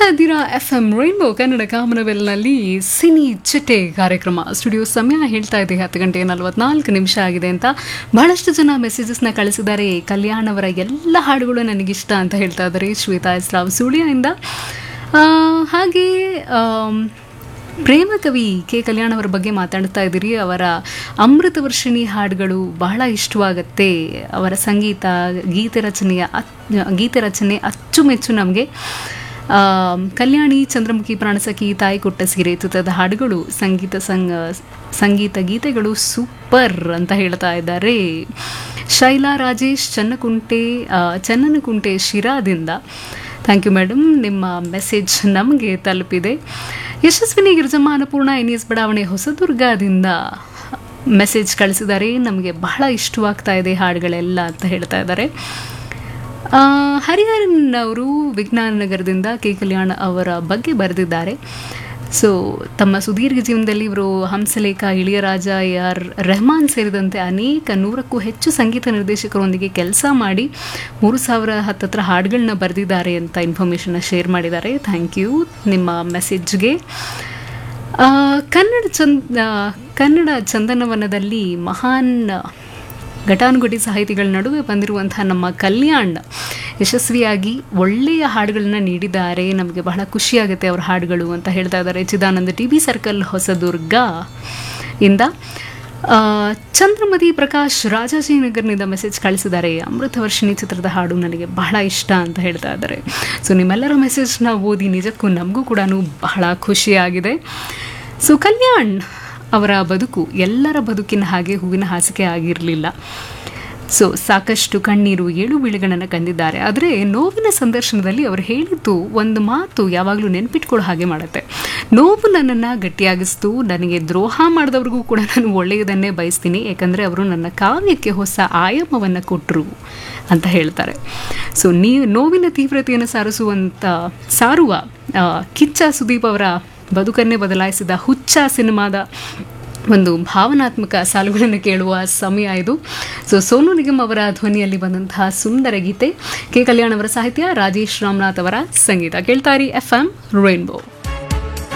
ಇದ್ದೀರಾ F M rainbow Kannada ಕಾಮನವೆಲ್ನಲ್ಲಿ ಸಿನಿ ಚಿಟ್ಟೆ ಕಾರ್ಯಕ್ರಮ ಸ್ಟುಡಿಯೋ ಸಮಯ ಹೇಳ್ತಾ ಇದೆ ಹತ್ತು ಗಂಟೆ ನಲವತ್ನಾಲ್ಕು ನಿಮಿಷ ಆಗಿದೆ ಅಂತ ಬಹಳಷ್ಟು ಜನ ಮೆಸೇಜಸ್ನ ಕಳಿಸಿದ್ದಾರೆ ಕಲ್ಯಾಣ್ ಅವರ ಎಲ್ಲ ಹಾಡುಗಳು ನನಗಿಷ್ಟ ಅಂತ ಹೇಳ್ತಾ ಇದ್ದಾರೆ ಶ್ವೇತಾ ಎಸ್ ರಾವ್ ಸುಳಿಯಿಂದ ಆ, ಹಾಗೆ ಆಮ್, ಪ್ರೇಮ ಕವಿ ಕೆ ಕಲ್ಯಾಣ್ ಅವರ ಬಗ್ಗೆ ಮಾತಾಡ್ತಾ ಇದ್ದೀರಿ ಅವರ ಅಮೃತ ವರ್ಷಿಣಿ ಹಾಡುಗಳು ಬಹಳ ಇಷ್ಟವಾಗತ್ತೆ ಅವರ ಸಂಗೀತ ಗೀತೆ ರಚನೆಯ ಅತ್- ಗೀತೆ ರಚನೆ ಅಚ್ಚುಮೆಚ್ಚು ನಮಗೆ ಕಲ್ಯಾಣಿ ಚಂದ್ರಮುಖಿ ಪ್ರಾಣಸಖಿ ತಾಯಿ ಕೊಟ್ಟ ಸೀರೆ ಚಿತ್ರದ ಹಾಡುಗಳು ಸಂಗೀತ ಸಂಗ ಸಂಗೀತ ಗೀತೆಗಳು ಸೂಪರ್ ಅಂತ ಹೇಳ್ತಾ ಇದ್ದಾರೆ ಶೈಲಾ ರಾಜೇಶ್ ಚನ್ನಕುಂಟೆ ಆ, ಚನ್ನನಕುಂಟೆ ಶಿರಾದಿಂದ ಥ್ಯಾಂಕ್ ಯು ಮೇಡಮ್ ನಿಮ್ಮ ಮೆಸೇಜ್ ನಮಗೆ ತಲುಪಿದೆ ಯಶಸ್ವಿನಿ ಗಿರಿಜಮ್ಮ ಅನ್ನಪೂರ್ಣ ಎನ್ ಎಸ್ ಬಡಾವಣೆ ಹೊಸದುರ್ಗದಿಂದ ಮೆಸೇಜ್ ಕಳಿಸಿದ್ದಾರೆ ನಮಗೆ ಬಹಳ ಇಷ್ಟವಾಗ್ತಾ ಇದೆ ಹಾಡುಗಳೆಲ್ಲ ಅಂತ ಹೇಳ್ತಾ ಇದ್ದಾರೆ ಆ, ಹರಿಹರನ್ ಅವರು ವಿಜ್ಞಾನ ನಗರದಿಂದ ಕೆ ಕಲ್ಯಾಣ್ ಅವರ ಬಗ್ಗೆ ಬರೆದಿದ್ದಾರೆ ಸೊ ತಮ್ಮ ಸುದೀರ್ಘ ಜೀವನದಲ್ಲಿ ಇವರು ಹಂಸಲೇಖ ಇಳಿಯರಾಜ ಎ ಆರ್ ರೆಹಮಾನ್ ಸೇರಿದಂತೆ ಅನೇಕ ನೂರಕ್ಕೂ ಹೆಚ್ಚು ಸಂಗೀತ ನಿರ್ದೇಶಕರೊಂದಿಗೆ ಕೆಲಸ ಮಾಡಿ ಮೂರು ಸಾವಿರ ಹತ್ತತ್ರ ಹಾಡುಗಳನ್ನ ಬರೆದಿದ್ದಾರೆ ಅಂತ ಇನ್ಫಾರ್ಮೇಷನ್ನ ಶೇರ್ ಮಾಡಿದ್ದಾರೆ ಥ್ಯಾಂಕ್ ಯು ನಿಮ್ಮ ಮೆಸೇಜ್ಗೆ ಆ, ಕನ್ನಡ ಚಂದ ಕನ್ನಡ ಚಂದನವನದಲ್ಲಿ ಮಹಾನ್ ಘಟಾನುಘಟಿ ಸಾಹಿತಿಗಳ ನಡುವೆ ಬಂದಿರುವಂತಹ ನಮ್ಮ ಕಲ್ಯಾಣ್ ಯಶಸ್ವಿಯಾಗಿ ಒಳ್ಳೆಯ ಹಾಡುಗಳನ್ನ ನೀಡಿದ್ದಾರೆ ನಮಗೆ ಬಹಳ ಖುಷಿಯಾಗುತ್ತೆ ಅವ್ರ ಹಾಡುಗಳು ಅಂತ ಹೇಳ್ತಾ ಇದ್ದಾರೆ Chidananda T B circle Hosadurga ಇಂದ ಆ, ಚಂದ್ರಮತಿ ಪ್ರಕಾಶ್ ರಾಜಾಜಿನಗರ್ನಿಂದ ಮೆಸೇಜ್ ಕಳಿಸಿದ್ದಾರೆ ಅಮೃತವರ್ಷಿಣಿ ಚಿತ್ರದ ಹಾಡು ನನಗೆ ಬಹಳ ಇಷ್ಟ ಅಂತ ಹೇಳ್ತಾ ಇದ್ದಾರೆ ಸೊ ನಿಮ್ಮೆಲ್ಲರ ಮೆಸೇಜ್ನ ಓದಿ ನಿಜಕ್ಕೂ ನಮಗೂ ಕೂಡ ಬಹಳ ಖುಷಿಯಾಗಿದೆ ಸೊ ಕಲ್ಯಾಣ್ ಅವರ ಬದುಕು ಎಲ್ಲರ ಬದುಕಿನ ಹಾಗೆ ಹೂವಿನ ಹಾಸಿಗೆ ಆಗಿರಲಿಲ್ಲ ಸೊ ಸಾಕಷ್ಟು ಕಣ್ಣೀರು ಏಳು ಬೀಳುಗಳನ್ನು ಕಂದಿದ್ದಾರೆ ಆದರೆ ನೋವಿನ ಸಂದರ್ಶನದಲ್ಲಿ ಅವರು ಹೇಳಿದ್ದು ಒಂದು ಮಾತು ಯಾವಾಗಲೂ ನೆನ್ಪಿಟ್ಕೊಳ್ಳೋ ಹಾಗೆ ಮಾಡುತ್ತೆ ನೋವು ನನ್ನನ್ನು ಗಟ್ಟಿಯಾಗಿಸ್ತು ನನಗೆ ದ್ರೋಹ ಮಾಡಿದವ್ರಿಗೂ ಕೂಡ ನಾನು ಒಳ್ಳೆಯದನ್ನೇ ಬಯಸ್ತೀನಿ ಯಾಕಂದರೆ ಅವರು ನನ್ನ ಕಾವ್ಯಕ್ಕೆ ಹೊಸ ಆಯಾಮವನ್ನು ಕೊಟ್ಟರು ಅಂತ ಹೇಳ್ತಾರೆ ಸೊ ನೀ ನೋವಿನ ತೀವ್ರತೆಯನ್ನು ಸಾರಿಸುವಂಥ ಸಾರುವ ಆ, ಕಿಚ್ಚ ಸುದೀಪ್ ಅವರ ಬದುಕನ್ನೇ ಬದಲಾಯಿಸಿದ ಹುಚ್ಚ ಸಿನಿಮಾದ ಒಂದು ಭಾವನಾತ್ಮಕ ಸಾಲುಗಳನ್ನು ಕೇಳುವ ಸಮಯ ಇದು ಸೊ ಸೋನು ನಿಗಮ್ ಅವರ ಧ್ವನಿಯಲ್ಲಿ ಬಂದಂತಹ ಸುಂದರ ಗೀತೆ ಕೆ ಕಲ್ಯಾಣ್ ಅವರ ಸಾಹಿತ್ಯ ರಾಜೇಶ್ ರಾಮನಾಥ್ ಅವರ ಸಂಗೀತ ಕೇಳ್ತಾರಿ ಎಫ್ ಎಂ ರೈನ್ಬೋ